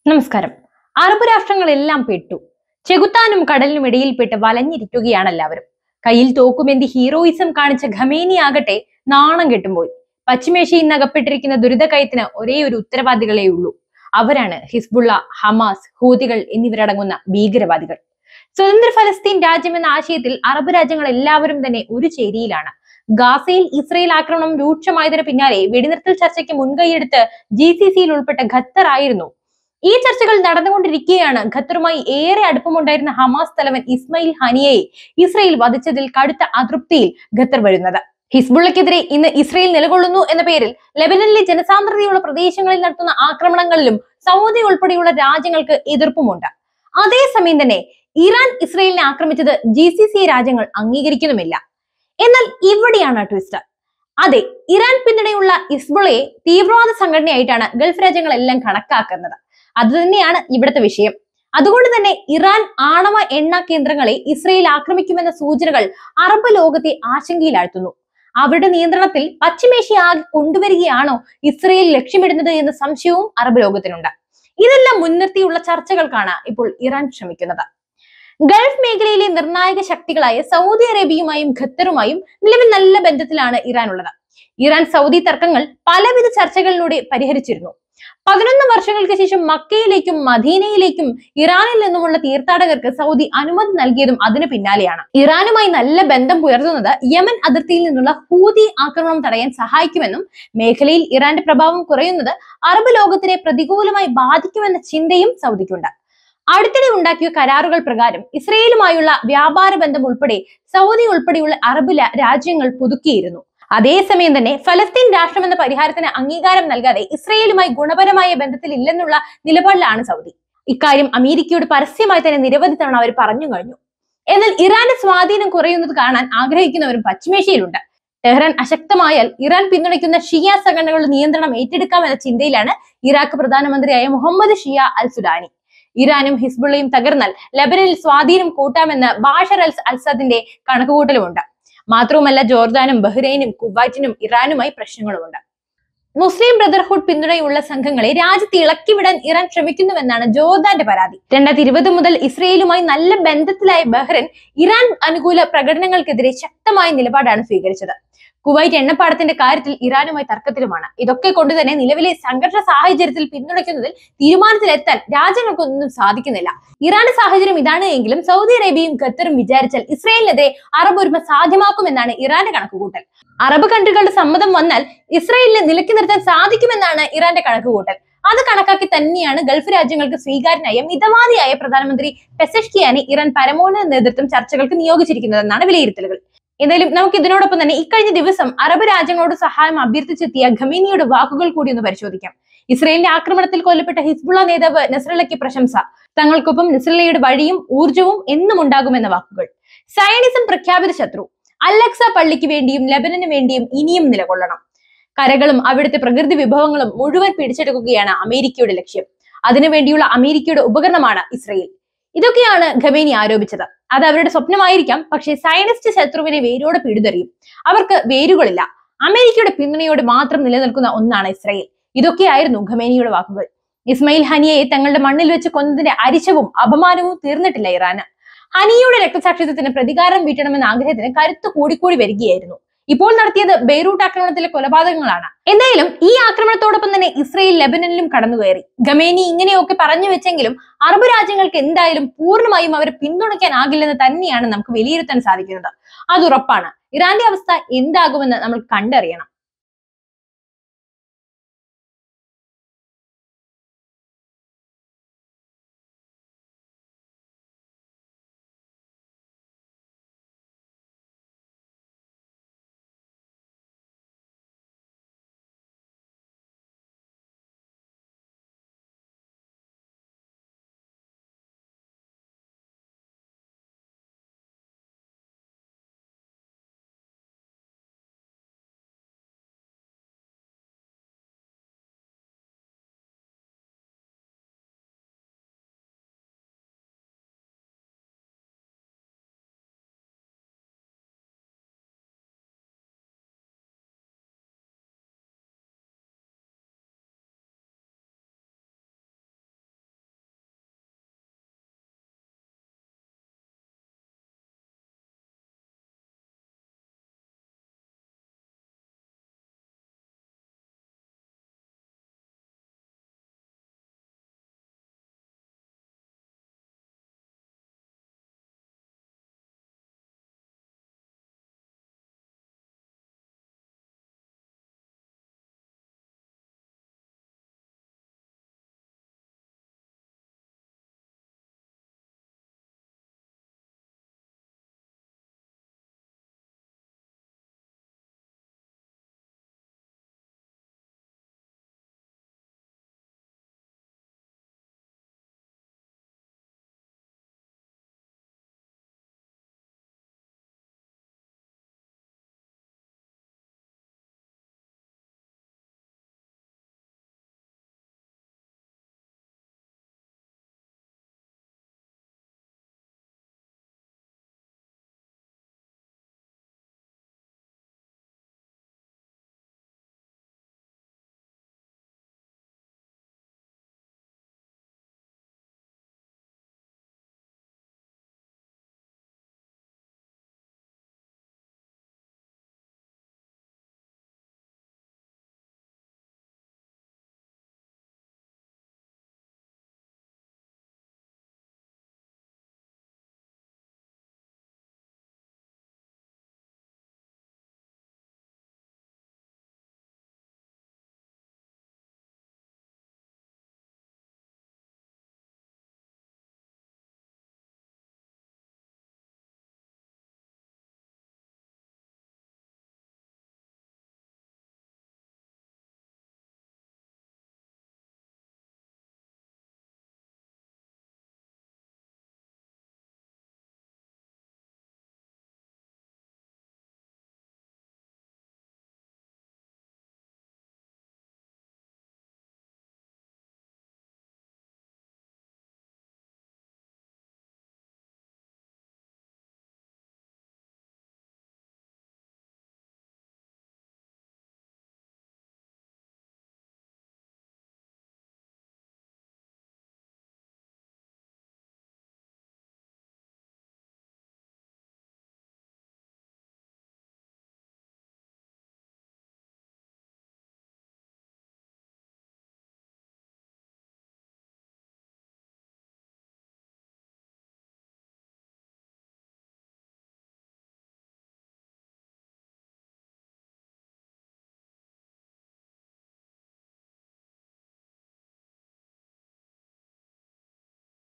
നമസ്കാരം അറബ് രാഷ്ട്രങ്ങളെല്ലാം പെട്ടു ചെകുത്താനും കടലിനും ഇടയിൽപ്പെട്ട് വലഞ്ഞിരിക്കുകയാണ് എല്ലാവരും കയ്യിൽ തോക്കുമെന്തി ഹീറോയിസം കാണിച്ച ഖമേനി ആകട്ടെ നാണം കെട്ടുപോയി പശ്ചിമേഷ്യയിൽ നിന്ന് അകപ്പെട്ടിരിക്കുന്ന ദുരിതക്കയത്തിന് ഒരേ ഒരു ഉത്തരവാദികളേ ഉള്ളൂ അവരാണ് ഹിസ്ബുള്ള ഹമാസ് ഹൂതികൾ എന്നിവരടങ്ങുന്ന ഭീകരവാദികൾ സ്വതന്ത്ര ഫലസ്തീൻ രാജ്യം എന്ന ആശയത്തിൽ അറബ് രാജ്യങ്ങൾ എല്ലാവരും തന്നെ ഒരു ചേരിയിലാണ് ഗാസയിൽ ഇസ്രയേൽ ആക്രമണം രൂക്ഷമായതിനു പിന്നാലെ വെടിനിർത്തൽ ചർച്ചയ്ക്ക് മുൻകൈയെടുത്ത് ജി സി സിയിൽ ഉൾപ്പെട്ട ഖത്തർ ആയിരുന്നു ഈ ചർച്ചകൾ നടന്നുകൊണ്ടിരിക്കെയാണ് ഖത്തറുമായി ഏറെ അടുപ്പമുണ്ടായിരുന്ന ഹമാസ് തലവൻ ഇസ്മയിൽ ഹനിയയെ ഇസ്രയേൽ വധിച്ചതിൽ കടുത്ത അതൃപ്തിയിൽ ഖത്തർ വരുന്നത് ഹിസ്ബുള്ളക്കെതിരെ ഇന്ന് ഇസ്രയേൽ നിലകൊള്ളുന്നു എന്ന പേരിൽ ലെബനനിലെ ജനസാന്ദ്രതയുള്ള പ്രദേശങ്ങളിൽ നടത്തുന്ന ആക്രമണങ്ങളിലും സൗദി ഉൾപ്പെടെയുള്ള രാജ്യങ്ങൾക്ക് എതിർപ്പുമുണ്ട് അതേസമയം തന്നെ ഇറാൻ ഇസ്രയേലിനെ ആക്രമിച്ചത് ജി സി സി രാജ്യങ്ങൾ അംഗീകരിക്കുന്നുമില്ല എന്നാൽ ഇവിടെയാണ് ട്വിസ്റ്റ് അതെ ഇറാൻ പിന്തുണയുള്ള ഇസ്ബുളയെ തീവ്രവാദ സംഘടനയായിട്ടാണ് ഗൾഫ് രാജ്യങ്ങളെല്ലാം കണക്കാക്കുന്നത് അത് തന്നെയാണ് ഇവിടുത്തെ വിഷയം അതുകൊണ്ട് തന്നെ ഇറാൻ ആണവ എണ്ണ കേന്ദ്രങ്ങളെ ഇസ്രയേൽ ആക്രമിക്കുമെന്ന സൂചനകൾ അറബ് ലോകത്തെ ആശങ്കയിലാഴ്ത്തുന്നു അവരുടെ നിയന്ത്രണത്തിൽ പശ്ചിമേഷ്യ ആകെ കൊണ്ടുവരികയാണോ ഇസ്രയേൽ ലക്ഷ്യമിടുന്നത് എന്ന സംശയവും അറബ് ലോകത്തിനുണ്ട് ഇതെല്ലാം മുൻനിർത്തിയുള്ള ചർച്ചകൾക്കാണ് ഇപ്പോൾ ഇറാൻ ശ്രമിക്കുന്നത് ഗൾഫ് മേഖലയിലെ നിർണായക ശക്തികളായ സൗദി അറേബ്യയുമായും ഖത്തറുമായും നിലവിൽ നല്ല ബന്ധത്തിലാണ് ഇറാൻ ഉള്ളത് ഇറാൻ സൗദി തർക്കങ്ങൾ പലവിധ ചർച്ചകളിലൂടെ പരിഹരിച്ചിരുന്നു പതിനൊന്ന് വർഷങ്ങൾക്ക് ശേഷം മക്കയിലേക്കും മദീനയിലേക്കും ഇറാനിൽ നിന്നുമുള്ള തീർത്ഥാടകർക്ക് സൗദി അനുമതി നൽകിയതും അതിന് പിന്നാലെയാണ് ഇറാനുമായി നല്ല ബന്ധം പുലർത്തുന്നത് യമൻ അതിർത്തിയിൽ നിന്നുള്ള ഹൂതി ആക്രമണം തടയാൻ സഹായിക്കുമെന്നും മേഖലയിൽ ഇറാന്റെ പ്രഭാവം കുറയുന്നത് അറബ് ലോകത്തിനെ പ്രതികൂലമായി ബാധിക്കുമെന്ന ചിന്തയും സൗദിക്കുണ്ട് അടുത്തിടെ ഉണ്ടാക്കിയ കരാറുകൾ പ്രകാരം ഇസ്രയേലുമായുള്ള വ്യാപാര ബന്ധം ഉൾപ്പെടെ സൗദി ഉൾപ്പെടെയുള്ള അറബ് ല- രാജ്യങ്ങൾ പുതുക്കിയിരുന്നു അതേസമയം തന്നെ ഫലസ്തീൻ രാഷ്ട്രമെന്ന പരിഹാരത്തിന് അംഗീകാരം നൽകാതെ ഇസ്രയേലുമായി ഗുണപരമായ ബന്ധത്തിൽ ഇല്ലെന്നുള്ള നിലപാടിലാണ് സൗദി ഇക്കാര്യം അമേരിക്കയോട് പരസ്യമായി തന്നെ നിരവധി തവണ അവർ പറഞ്ഞു കഴിഞ്ഞു എന്നാൽ ഇറാന്റെ സ്വാധീനം കുറയുന്നത് കാണാൻ ആഗ്രഹിക്കുന്നവരും പശ്ചിമേഷ്യയിലുണ്ട് ടെഹ്റാൻ അശക്തമായാൽ ഇറാൻ പിന്തുണയ്ക്കുന്ന ഷിയ സംഘടനകളുടെ നിയന്ത്രണം ഏറ്റെടുക്കാമെന്ന ചിന്തയിലാണ് ഇറാഖ് പ്രധാനമന്ത്രിയായ മുഹമ്മദ് ഷിയ അൽ സുഡാനി ഇറാനും ഹിസ്ബുള്ളയും തകർന്നാൽ ലബനനിൽ സ്വാധീനം കൂട്ടാമെന്ന് ബാഷർ അൽ അൽസദിന്റെ കണക്കുകൂട്ടലുമുണ്ട് മാത്രവുമല്ല ജോർദാനും ബഹ്റൈനും കുവൈറ്റിനും ഇറാനുമായി പ്രശ്നങ്ങളുമുണ്ട് മുസ്ലിം ബ്രദർഹുഡ് പിന്തുണയുള്ള സംഘങ്ങളെ രാജ്യത്ത് ഇളക്കിവിടാൻ ഇറാൻ ശ്രമിക്കുന്നുവെന്നാണ് ജോർദാന്റെ പരാതി രണ്ടായിരത്തി ഇരുപത് മുതൽ ഇസ്രയേലുമായി നല്ല ബന്ധത്തിലായ ബഹ്റൈൻ ഇറാൻ അനുകൂല പ്രകടനങ്ങൾക്കെതിരെ ശക്തമായ നിലപാടാണ് സ്വീകരിച്ചത് കുവൈറ്റ് എണ്ണപ്പാടത്തിന്റെ കാര്യത്തിൽ ഇറാനുമായി തർക്കത്തിലുമാണ് ഇതൊക്കെ കൊണ്ട് തന്നെ നിലവിലെ സംഘർഷ സാഹചര്യത്തിൽ പിന്തുണയ്ക്കുന്നതിൽ തീരുമാനത്തിലെത്താൻ രാജ്യങ്ങൾക്കൊന്നും സാധിക്കുന്നില്ല ഇറാന്റെ സാഹചര്യം ഇതാണ് എങ്കിലും സൗദി അറേബ്യയും ഖത്തറും വിചാരിച്ചാൽ ഇസ്രയേലിനെതിരെ അറബ് ഒരുമ സാധ്യമാക്കുമെന്നാണ് ഇറാന്റെ കണക്കുകൂട്ടൽ അറബ് കൺട്രികളുടെ സമ്മതം വന്നാൽ ഇസ്രയേലിനെ നിലക്കി നിർത്താൻ സാധിക്കുമെന്നാണ് ഇറാന്റെ കണക്കുകൂട്ടൽ അത് കണക്കാക്കി തന്നെയാണ് ഗൾഫ് രാജ്യങ്ങൾക്ക് സ്വീകാര്യനായ മിതവാദിയായ പ്രധാനമന്ത്രി പെസഷ്കിയാനെ ഇറാൻ പരമോന്നത നേതൃത്വം ചർച്ചകൾക്ക് നിയോഗിച്ചിരിക്കുന്നതെന്നാണ് വിലയിരുത്തലുകൾ എന്തായാലും നമുക്ക് ഇതിനോടൊപ്പം തന്നെ ഇക്കഴിഞ്ഞ ദിവസം അറബ് രാജ്യങ്ങളോട് സഹായം അഭ്യർത്ഥിച്ചെത്തിയ ഖമീനിയുടെ വാക്കുകൾ കൂടി ഒന്ന് പരിശോധിക്കാം ഇസ്രയേലിന്റെ ആക്രമണത്തിൽ കൊല്ലപ്പെട്ട ഹിസ്ബുള്ള നേതാവ് നസ്രലയ്ക്ക് പ്രശംസ തങ്ങൾക്കൊപ്പം നസ്രലയുടെ വഴിയും ഊർജവും എന്നും ഉണ്ടാകുമെന്ന വാക്കുകൾ സയനിസം പ്രഖ്യാപിത ശത്രു അലക്സ പള്ളിക്ക് വേണ്ടിയും ലബനന് വേണ്ടിയും ഇനിയും നിലകൊള്ളണം കരകളും അവിടുത്തെ പ്രകൃതി വിഭവങ്ങളും മുഴുവൻ പിടിച്ചെടുക്കുകയാണ് അമേരിക്കയുടെ ലക്ഷ്യം അതിനുവേണ്ടിയുള്ള അമേരിക്കയുടെ ഉപകരണമാണ് ഇസ്രയേൽ ഇതൊക്കെയാണ് ഖമേനി ആരോപിച്ചത് അത് അവരുടെ സ്വപ്നമായിരിക്കാം പക്ഷേ സയനിസ്റ്റ് ശത്രുവിനെ വേരോടെ പിടിതെറിയും അവർക്ക് വേരുകളില്ല അമേരിക്കയുടെ പിന്തുണയോടെ മാത്രം നിലനിൽക്കുന്ന ഒന്നാണ് ഇസ്രയേൽ ഇതൊക്കെയായിരുന്നു ഖമേനിയുടെ വാക്കുകൾ ഇസ്മയിൽ ഹനിയയെ തങ്ങളുടെ മണ്ണിൽ വെച്ച് കൊന്നതിന്റെ അരിശവും അപമാനവും തീർന്നിട്ടില്ല ഇറാന് ഹനിയയുടെ രക്തസാക്ഷിത്വത്തിന് പ്രതികാരം വീട്ടണമെന്ന ആഗ്രഹത്തിന് കരുത്ത് കൂടിക്കൂടി വരികയായിരുന്നു ഇപ്പോൾ നടത്തിയത് ബെയ്റൂട്ട് ആക്രമണത്തിലെ കൊലപാതകങ്ങളാണ് എന്തായാലും ഈ ആക്രമണത്തോടൊപ്പം തന്നെ ഇസ്രയേൽ ലെബനനിലും കടന്നുകയറി ഗമേനി ഇങ്ങനെയൊക്കെ പറഞ്ഞു വെച്ചെങ്കിലും അറബ് രാജ്യങ്ങൾക്ക് എന്തായാലും പൂർണ്ണമായും അവരെ പിന്തുണയ്ക്കാനാകില്ലെന്ന് തന്നെയാണ് നമുക്ക് വിലയിരുത്താൻ സാധിക്കുന്നത് അത് ഉറപ്പാണ് ഇറാന്റെ അവസ്ഥ എന്താകുമെന്ന് നമ്മൾ കണ്ടറിയണം